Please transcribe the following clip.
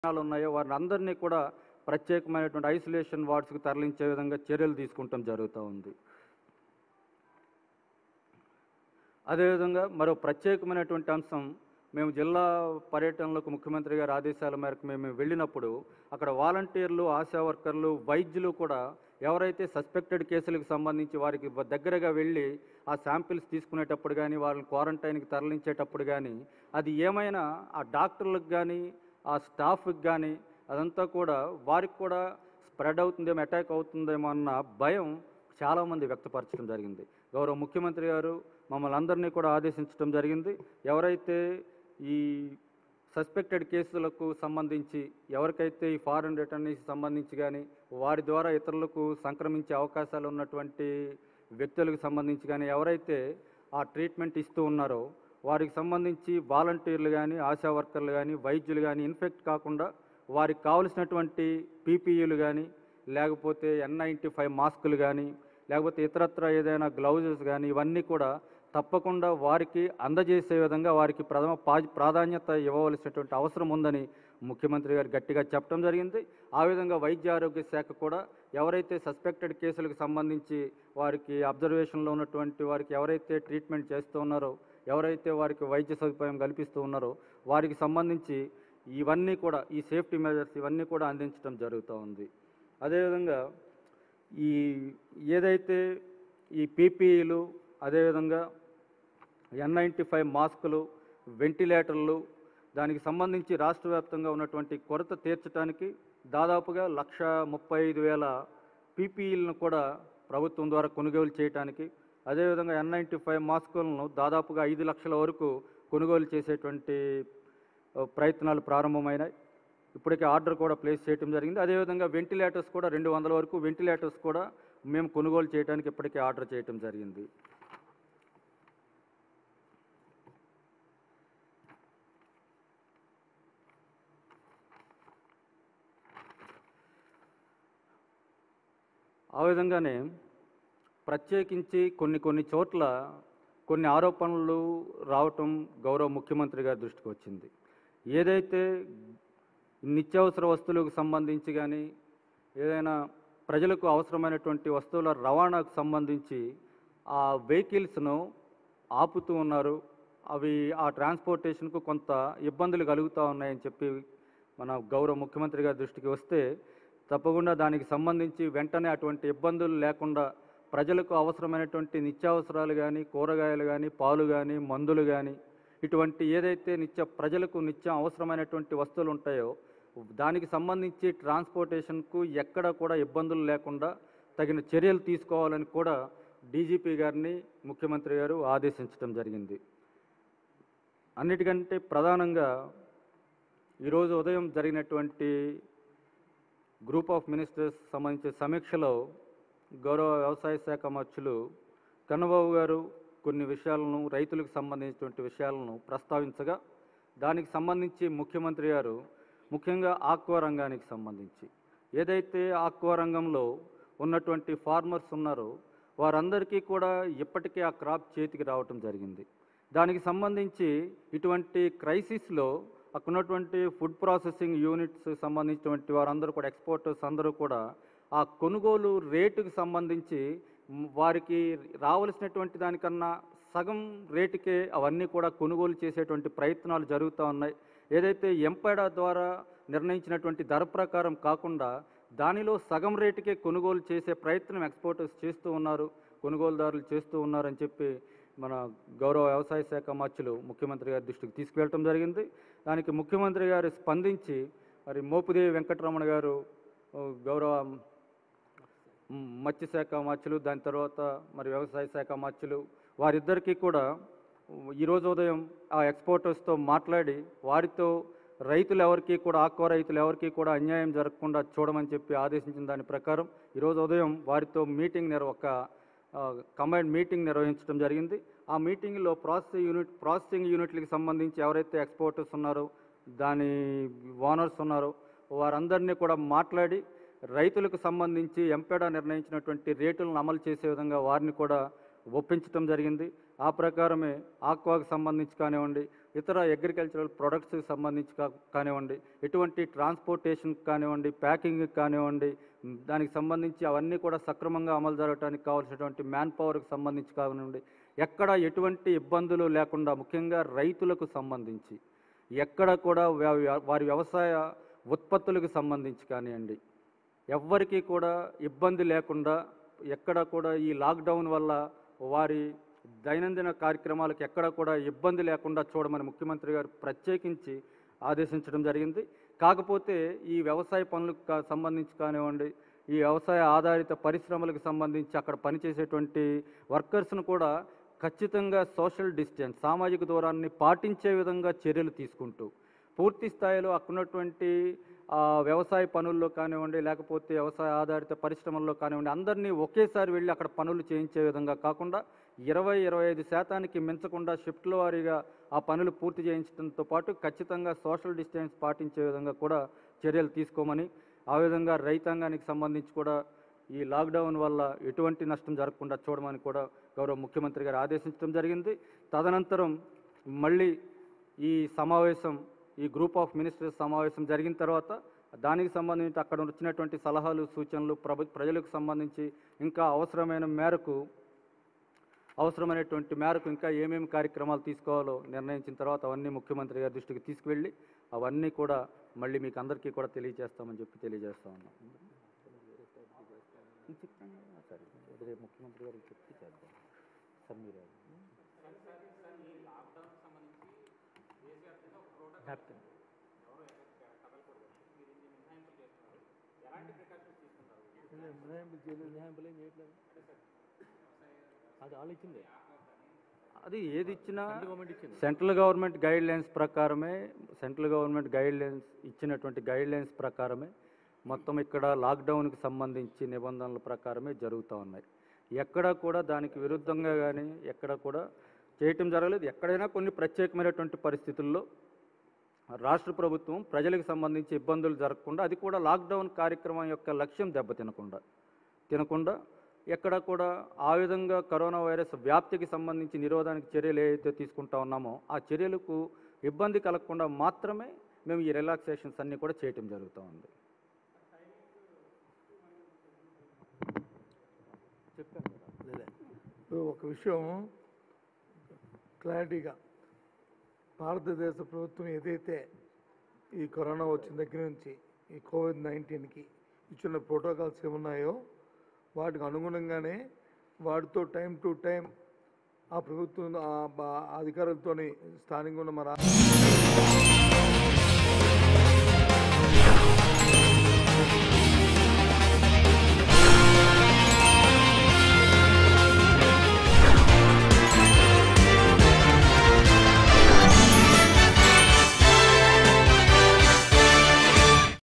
లక్షణాలు ఉన్నాయో వారిని అందరినీ కూడా ప్రత్యేకమైనటువంటి ఐసోలేషన్ వార్డ్స్కి తరలించే విధంగా చర్యలు తీసుకుంటాం జరుగుతూ ఉంది అదేవిధంగా మరో ప్రత్యేకమైనటువంటి అంశం మేము జిల్లా పర్యటనలకు ముఖ్యమంత్రి గారి ఆదేశాల మేరకు మేము వెళ్ళినప్పుడు అక్కడ వాలంటీర్లు ఆశా వర్కర్లు వైద్యులు కూడా ఎవరైతే సస్పెక్టెడ్ కేసులకు సంబంధించి వారికి వ- దగ్గరగా వెళ్ళి ఆ శాంపిల్స్ తీసుకునేటప్పుడు కానీ వాళ్ళని క్వారంటైన్కి తరలించేటప్పుడు కానీ అది ఏమైనా ఆ డాక్టర్లకు కానీ ఆ స్టాఫ్కి కానీ అదంతా కూడా వారికి కూడా స్ప్రెడ్ అవుతుందేమో అటాక్ అవుతుందేమో అన్న భయం చాలామంది వ్యక్తపరచడం జరిగింది గౌరవ ముఖ్యమంత్రి గారు మమ్మల్ని అందరినీ కూడా ఆదేశించడం జరిగింది ఎవరైతే ఈ సస్పెక్టెడ్ కేసులకు సంబంధించి ఎవరికైతే ఈ ఫారెన్ రిటర్నీస్ సంబంధించి కానీ వారి ద్వారా ఇతరులకు సంక్రమించే అవకాశాలు ఉన్నటువంటి వ్యక్తులకు సంబంధించి కానీ ఎవరైతే ఆ ట్రీట్మెంట్ ఇస్తూ ఉన్నారో వారికి సంబంధించి వాలంటీర్లు కానీ ఆశా వర్కర్లు కానీ వైద్యులు కానీ ఇన్ఫెక్ట్ కాకుండా వారికి కావలసినటువంటి పీపీఈలు కానీ లేకపోతే ఎన్ నైంటీ ఫైవ్ మాస్కులు కానీ లేకపోతే ఇతరత్ర ఏదైనా గ్లౌజెస్ కానీ ఇవన్నీ కూడా తప్పకుండా వారికి అందజేసే విధంగా వారికి ప్రథమ పా- ప్రాధాన్యత ఇవ్వవలసినటువంటి అవసరం ఉందని ముఖ్యమంత్రి గారు గట్టిగా చెప్పడం జరిగింది ఆ విధంగా వైద్య ఆరోగ్య శాఖ కూడా ఎవరైతే సస్పెక్టెడ్ కేసులకు సంబంధించి వారికి అబ్జర్వేషన్లో ఉన్నటువంటి వారికి ఎవరైతే ట్రీట్మెంట్ చేస్తూ ఉన్నారో ఎవరైతే వారికి వైద్య సదుపాయం కల్పిస్తూ ఉన్నారో వారికి సంబంధించి ఇవన్నీ కూడా ఈ సేఫ్టీ మెజర్స్ ఇవన్నీ కూడా అందించడం జరుగుతూ ఉంది అదేవిధంగా ఈ ఏదైతే ఈ పీపీఈలు అదేవిధంగా ఎన్ నైంటీ ఫైవ్ మాస్కులు వెంటిలేటర్లు దానికి సంబంధించి రాష్ట్ర వ్యాప్తంగా ఉన్నటువంటి కొరత తీర్చడానికి దాదాపుగా లక్ష ముప్పై ఐదు వేల పీపీఈలను కూడా ప్రభుత్వం ద్వారా కొనుగోలు చేయడానికి అదేవిధంగా ఎన్ నైంటీ ఫైవ్ మాస్కులను దాదాపుగా ఐదు లక్షల వరకు కొనుగోలు చేసేటువంటి ఆ, ప్రయత్నాలు ప్రారంభమైనాయి ఇప్పటికే ఆర్డర్ కూడా ప్లేస్ చేయడం జరిగింది అదేవిధంగా వెంటిలేటర్స్ కూడా రెండు వందల వరకు వెంటిలేటర్స్ కూడా మేము కొనుగోలు చేయడానికి ఇప్పటికే ఆర్డర్ చేయడం జరిగింది ఆ విధంగానే ప్రత్యేకించి కొన్ని కొన్ని చోట్ల కొన్ని ఆరోపణలు రావటం గౌరవ ముఖ్యమంత్రి గారి దృష్టికి వచ్చింది ఏదైతే నిత్యావసర వస్తువులకు సంబంధించి కానీ ఏదైనా ప్రజలకు అవసరమైనటువంటి వస్తువుల రవాణాకు సంబంధించి ఆ వెహికల్స్ను ఆపుతూ ఉన్నారు అవి ఆ ట్రాన్స్పోర్టేషన్కు కొంత ఇబ్బందులు కలుగుతూ ఉన్నాయని చెప్పి మన గౌరవ ముఖ్యమంత్రి గారి దృష్టికి వస్తే తప్పకుండా దానికి సంబంధించి వెంటనే అటువంటి ఇబ్బందులు లేకుండా ప్రజలకు అవసరమైనటువంటి నిత్యావసరాలు కానీ కూరగాయలు కానీ పాలు కానీ మందులు కానీ ఇటువంటి ఏదైతే నిత్య ప్రజలకు నిత్యం అవసరమైనటువంటి వస్తువులు ఉంటాయో దానికి సంబంధించి ట్రాన్స్పోర్టేషన్కు ఎక్కడ కూడా ఇబ్బందులు లేకుండా తగిన చర్యలు తీసుకోవాలని కూడా డీజీపీ గారిని ముఖ్యమంత్రి గారు ఆదేశించడం జరిగింది అన్నిటికంటే ప్రధానంగా ఈరోజు ఉదయం జరిగినటువంటి గ్రూప్ ఆఫ్ మినిస్టర్స్ సంబంధించిన సమీక్షలో గౌరవ వ్యవసాయ శాఖ మంత్రులు కన్నబాబు గారు కొన్ని విషయాలను రైతులకు సంబంధించినటువంటి విషయాలను ప్రస్తావించగా దానికి సంబంధించి ముఖ్యమంత్రి గారు ముఖ్యంగా ఆక్వా రంగానికి సంబంధించి ఏదైతే ఆక్వా రంగంలో ఉన్నటువంటి ఫార్మర్స్ ఉన్నారో వారందరికీ కూడా ఇప్పటికే ఆ క్రాప్ చేతికి రావటం జరిగింది దానికి సంబంధించి ఇటువంటి క్రైసిస్లో అక్కడ ఉన్నటువంటి ఫుడ్ ప్రాసెసింగ్ యూనిట్స్ సంబంధించినటువంటి వారందరూ కూడా ఎక్స్పోర్టర్స్ అందరూ కూడా ఆ కొనుగోలు రేటుకు సంబంధించి మ్, వారికి రావలసినటువంటి దానికన్నా సగం రేటుకే అవన్నీ కూడా కొనుగోలు చేసేటువంటి ప్రయత్నాలు జరుగుతూ ఉన్నాయి ఏదైతే ఎంపైడా ద్వారా నిర్ణయించినటువంటి ధర ప్రకారం కాకుండా దానిలో సగం రేటుకే కొనుగోలు చేసే ప్రయత్నం ఎక్స్పోర్టర్స్ చేస్తూ ఉన్నారు కొనుగోలుదారులు చేస్తూ ఉన్నారని చెప్పి మన గౌరవ వ్యవసాయ శాఖ మార్చులు ముఖ్యమంత్రి గారి దృష్టికి తీసుకువెళ్ళటం జరిగింది దానికి ముఖ్యమంత్రి గారు స్పందించి మరి మోపుదేవి వెంకటరమణ గారు ఆ, గౌరవ మ్, మత్స్యశాఖ మార్చులు దాని తర్వాత మరి వ్యవసాయ శాఖ మార్చులు వారిద్దరికీ కూడా ఈరోజు ఉదయం ఆ ఎక్స్పోర్టర్స్తో మాట్లాడి వారితో రైతులు ఎవరికి కూడా ఆక్వా రైతులు ఎవరికి కూడా అన్యాయం జరగకుండా చూడమని చెప్పి ఆదేశించిన దాని ప్రకారం ఈరోజు ఉదయం వారితో మీటింగ్ నిర్వ ఒక కంబైన్డ్ మీటింగ్ నిర్వహించడం జరిగింది ఆ మీటింగ్లో ప్రాసెసింగ్ యూనిట్ ప్రాసెసింగ్ యూనిట్లకు సంబంధించి ఎవరైతే ఎక్స్పోర్టర్స్ ఉన్నారో దాని ఓనర్స్ ఉన్నారో వారందరినీ కూడా మాట్లాడి రైతులకు సంబంధించి ఎంపెడా నిర్ణయించినటువంటి రేటులను అమలు చేసే విధంగా వారిని కూడా ఒప్పించడం జరిగింది ఆ ప్రకారమే ఆక్వాకు సంబంధించి కానివ్వండి ఇతర అగ్రికల్చరల్ ప్రొడక్ట్స్కి సంబంధించి కా- కానివ్వండి ఎటువంటి ట్రాన్స్పోర్టేషన్ కానివ్వండి ప్యాకింగ్ కానివ్వండి మ్, దానికి సంబంధించి అవన్నీ కూడా సక్రమంగా అమలు జరగడానికి కావాల్సినటువంటి మ్యాన్ పవర్కి సంబంధించి కానివ్వండి ఎక్కడ ఎటువంటి ఇబ్బందులు లేకుండా ముఖ్యంగా రైతులకు సంబంధించి ఎక్కడ కూడా వ్యా- వ్యా- వారి వ్యవసాయ ఉత్పత్తులకు సంబంధించి కానివ్వండి ఎవ్వరికీ కూడా ఇబ్బంది లేకుండా ఎక్కడ కూడా ఈ లాక్డౌన్ వల్ల వారి దైనందిన కార్యక్రమాలకు ఎక్కడ కూడా ఇబ్బంది లేకుండా చూడమని ముఖ్యమంత్రి గారు ప్రత్యేకించి ఆదేశించడం జరిగింది కాకపోతే ఈ వ్యవసాయ పనులకు కా- సంబంధించి కానివ్వండి ఈ వ్యవసాయ ఆధారిత పరిశ్రమలకు సంబంధించి అక్కడ పనిచేసేటువంటి వర్కర్స్ను కూడా ఖచ్చితంగా సోషల్ డిస్టెన్స్ సామాజిక దూరాన్ని పాటించే విధంగా చర్యలు తీసుకుంటూ పూర్తి స్థాయిలో అక్కడున్నటువంటి ఆ, వ్యవసాయ పనుల్లో కానివ్వండి లేకపోతే వ్యవసాయ ఆధారిత పరిశ్రమల్లో కానివ్వండి అందరినీ ఒకేసారి వెళ్ళి అక్కడ పనులు చేయించే విధంగా కాకుండా ఇరవై ఇరవై ఐదు శాతానికి మించకుండా షిఫ్ట్ల వారీగా ఆ పనులు పూర్తి చేయించడంతో పాటు ఖచ్చితంగా సోషల్ డిస్టెన్స్ పాటించే విధంగా కూడా చర్యలు తీసుకోమని ఆ విధంగా రైతాంగానికి సంబంధించి కూడా ఈ లాక్డౌన్ వల్ల ఎటువంటి నష్టం జరగకుండా చూడమని కూడా గౌరవ ముఖ్యమంత్రి గారు ఆదేశించడం జరిగింది తదనంతరం మళ్ళీ ఈ సమావేశం ఈ గ్రూప్ ఆఫ్ మినిస్టర్స్ సమావేశం జరిగిన తర్వాత దానికి సంబంధించి అక్కడ వచ్చినటువంటి సలహాలు సూచనలు ప్రభు ప్రజలకు సంబంధించి ఇంకా అవసరమైన మేరకు అవసరమైనటువంటి మేరకు ఇంకా ఏమేమి కార్యక్రమాలు తీసుకోవాలో నిర్ణయించిన తర్వాత అవన్నీ ముఖ్యమంత్రి గారి దృష్టికి తీసుకువెళ్ళి అవన్నీ కూడా మళ్ళీ మీకు అందరికీ కూడా తెలియజేస్తామని చెప్పి తెలియజేస్తా ఉన్నాం సరే రేపు ముఖ్యమంత్రి గారికి చెప్పి చేద్దాం సార్ మీరు హ్యాపీ అది వాళ్ళు ఇచ్చింది అది ఏది ఇచ్చినా సెంట్రల్ గవర్నమెంట్ గైడ్ లైన్స్ ప్రకారమే సెంట్రల్ గవర్నమెంట్ గైడ్ లైన్స్ ఇచ్చినటువంటి గైడ్ లైన్స్ ప్రకారమే మొత్తం ఇక్కడ లాక్డౌన్కి సంబంధించి నిబంధనల ప్రకారమే జరుగుతూ ఉన్నాయి ఎక్కడ కూడా దానికి విరుద్ధంగా కానీ ఎక్కడ కూడా చేయటం జరగలేదు ఎక్కడైనా కొన్ని ప్రత్యేకమైనటువంటి పరిస్థితుల్లో రాష్ట్ర ప్రభుత్వం ప్రజలకు సంబంధించి ఇబ్బందులు జరగకుండా అది కూడా లాక్డౌన్ కార్యక్రమం యొక్క లక్ష్యం దెబ్బతినకుండా తినకుండా ఎక్కడ కూడా ఆ విధంగా కరోనా వైరస్ వ్యాప్తికి సంబంధించి నిరోధానికి చర్యలు ఏవైతే తీసుకుంటా ఉన్నామో ఆ చర్యలకు ఇబ్బంది కలగకుండా మాత్రమే మేము ఈ రిలాక్సేషన్స్ అన్నీ కూడా చేయటం జరుగుతూ ఉంది చెప్పాను కదా ఇప్పుడు ఒక విషయం క్లారిటీగా భారతదేశ ప్రభుత్వం ఏదైతే ఈ కరోనా వచ్చిన దగ్గర నుంచి ఈ కోవిడ్ నైన్టీన్కి ఇచ్చిన ప్రోటోకాల్స్ ఏమున్నాయో వాటికి అనుగుణంగానే వాటితో టైం టు టైం ఆ ప్రభుత్వం ఆ బా- అధికారులతోని స్థానికంగా ఉన్న మన